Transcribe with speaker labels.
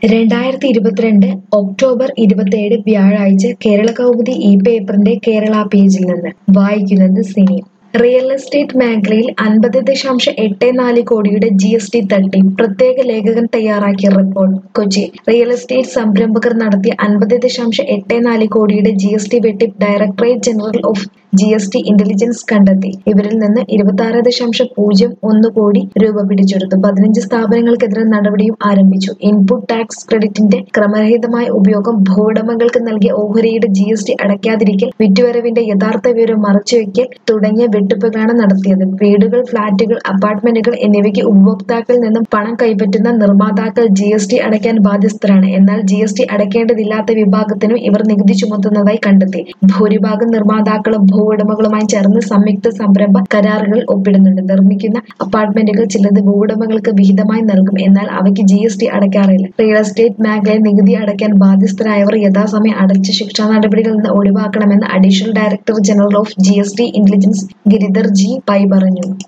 Speaker 1: രണ്ടായിരത്തി ഇരുപത്തിരണ്ട് ഒക്ടോബർ ഇരുപത്തിയേഴ് വ്യാഴാഴ്ച കേരള കൗമുദി ഈ പേപ്പറിന്റെ കേരള പേജിൽ നിന്ന് വായിക്കുന്നത് സിനി റിയൽ എസ്റ്റേറ്റ് മേഖലയിൽ അൻപത് ദശാംശം എട്ട് നാല് കോടിയുടെ ജി എസ് ടി തട്ടി പ്രത്യേക ലേഖകൻ തയ്യാറാക്കിയ റിപ്പോർട്ട് കൊച്ചി റിയൽ എസ്റ്റേറ്റ് സംരംഭകർ നടത്തിയ അൻപത് ദശാംശം എട്ട് നാല് കോടിയുടെ ജി എസ് ടി വെട്ടിപ്പ് directorate general of G S T intelligence കണ്ടെത്തി ഇവരിൽ നിന്ന് ഇരുപത്തി ആറ് ദശാംശം പൂജ്യം ഒന്ന് കോടി രൂപ പിടിച്ചെടുത്തു പതിനഞ്ച് സ്ഥാപനങ്ങൾക്കെതിരെ നടപടിയും ആരംഭിച്ചു ഇൻപുട്ട് ടാക്സ് ക്രെഡിറ്റിന്റെ ക്രമരഹിതമായ ഉപയോഗം ഭൂവുടമകൾക്ക് നൽകിയ ഓഹരിയുടെ ജി എസ് ടി അടയ്ക്കാതിരിക്കൽ വിറ്റുവരവിന്റെ യഥാർത്ഥ വിവരം മറച്ചുവെക്കൽ തുടങ്ങിയ വെട്ടിപ്പുകളാണ് നടത്തിയത് വീടുകൾ ഫ്ളാറ്റുകൾ അപ്പാർട്ട്മെന്റുകൾ എന്നിവയ്ക്ക് ഉപഭോക്താക്കളിൽ നിന്നും പണം കൈപ്പറ്റുന്ന നിർമ്മാതാക്കൾ ജി എസ് ടി അടയ്ക്കാൻ ബാധ്യസ്ഥരാണ് എന്നാൽ ജി എസ് ടി അടയ്ക്കേണ്ടതില്ലാത്ത വിഭാഗത്തിനും ഇവർ നികുതി ചുമത്തുന്നതായി കണ്ടെത്തി ഭൂരിഭാഗം നിർമ്മാതാക്കളും ഭൂവുടമകളുമായി ചേർന്ന് സംയുക്ത സംരംഭ കരാറുകളിൽ ഒപ്പിടുന്നുണ്ട് നിർമ്മിക്കുന്ന അപ്പാർട്ട്മെന്റുകൾ ചിലത് ഭൂവുടമകൾക്ക് വിഹിതമായി നൽകും എന്നാൽ അവയ്ക്ക് ജി എസ് ടി അടയ്ക്കാറില്ല റിയൽ എസ്റ്റേറ്റ് മേഖലയിൽ നികുതി അടയ്ക്കാൻ ബാധ്യസ്ഥരായവർ യഥാസമയം അടച്ച് ശിക്ഷാ നടപടികളിൽ നിന്ന് ഒഴിവാക്കണമെന്ന് additional director general of G S T intelligence Giridhar G Pai പറഞ്ഞു